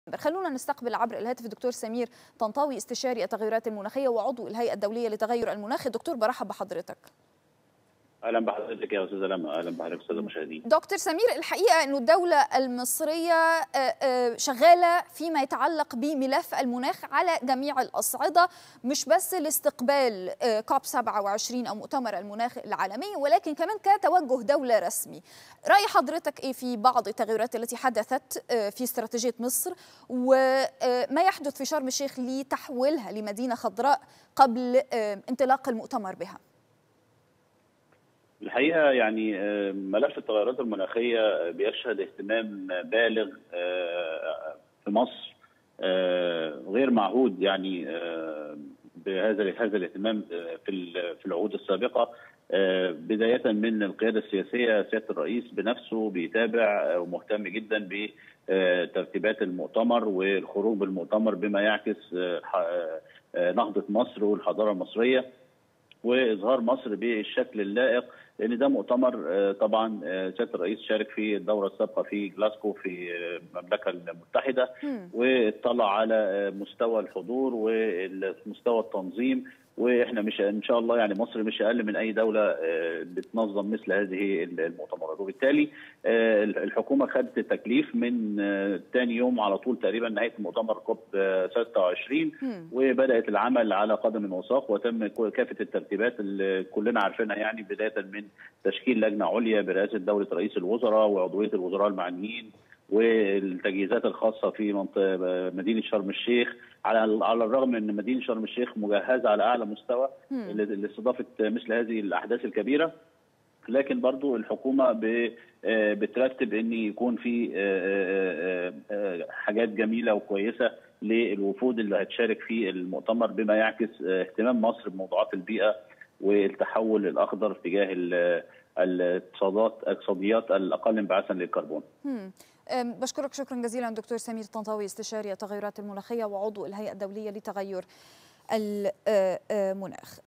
خلونا نستقبل عبر الهاتف الدكتور سمير طنطاوي استشاري التغيرات المناخيه وعضو الهيئه الدوليه لتغير المناخ دكتور برحب بحضرتك اهلا بحضرتك يا استاذه لما اهلا بحضرتك استاذه المشاهدين دكتور سمير الحقيقه انه الدوله المصريه شغاله فيما يتعلق بملف المناخ على جميع الاصعده مش بس لاستقبال كوب 27 او مؤتمر المناخ العالمي ولكن كمان كتوجه دوله رسمي راي حضرتك ايه في بعض التغيرات التي حدثت في استراتيجيه مصر وما يحدث في شرم الشيخ لتحويلها لمدينه خضراء قبل انطلاق المؤتمر بها الحقيقه يعني ملف التغيرات المناخيه بيشهد اهتمام بالغ في مصر غير معهود يعني بهذا هذا الاهتمام في في العهود السابقه بدايه من القياده السياسيه سياده الرئيس بنفسه بيتابع ومهتم جدا بترتيبات المؤتمر والخروج بالمؤتمر بما يعكس نهضه مصر والحضاره المصريه واظهار مصر بالشكل اللائق لان ده مؤتمر طبعا سياده الرئيس شارك في الدوره السابقه في جلاسكو في المملكه المتحده واطلع على مستوى الحضور ومستوى التنظيم واحنا مش ان شاء الله يعني مصر مش اقل من اي دوله بتنظم مثل هذه المؤتمرات وبالتالي الحكومه خدت التكليف من ثاني يوم على طول تقريبا نهايه المؤتمر كوب 26 وبدات العمل على قدم وساق وتم كافه الترتيبات اللي كلنا عارفينها يعني بدايه من تشكيل لجنه عليا برئاسه دوله رئيس الوزراء وعضويه الوزراء المعنيين والتجهيزات الخاصه في منطقه مدينه شرم الشيخ على على الرغم ان مدينه شرم الشيخ مجهزه على اعلى مستوى لاستضافه مثل هذه الاحداث الكبيره لكن برضو الحكومه بترتب ان يكون في حاجات جميله وكويسه للوفود اللي هتشارك في المؤتمر بما يعكس اهتمام مصر بموضوعات البيئه والتحول الاخضر تجاه الاقتصادات اقتصاديات الاقل انبعاثا للكربون. بشكرك شكرا جزيلا دكتور سمير طنطاوي استشاري التغيرات المناخيه وعضو الهيئه الدوليه لتغير المناخ.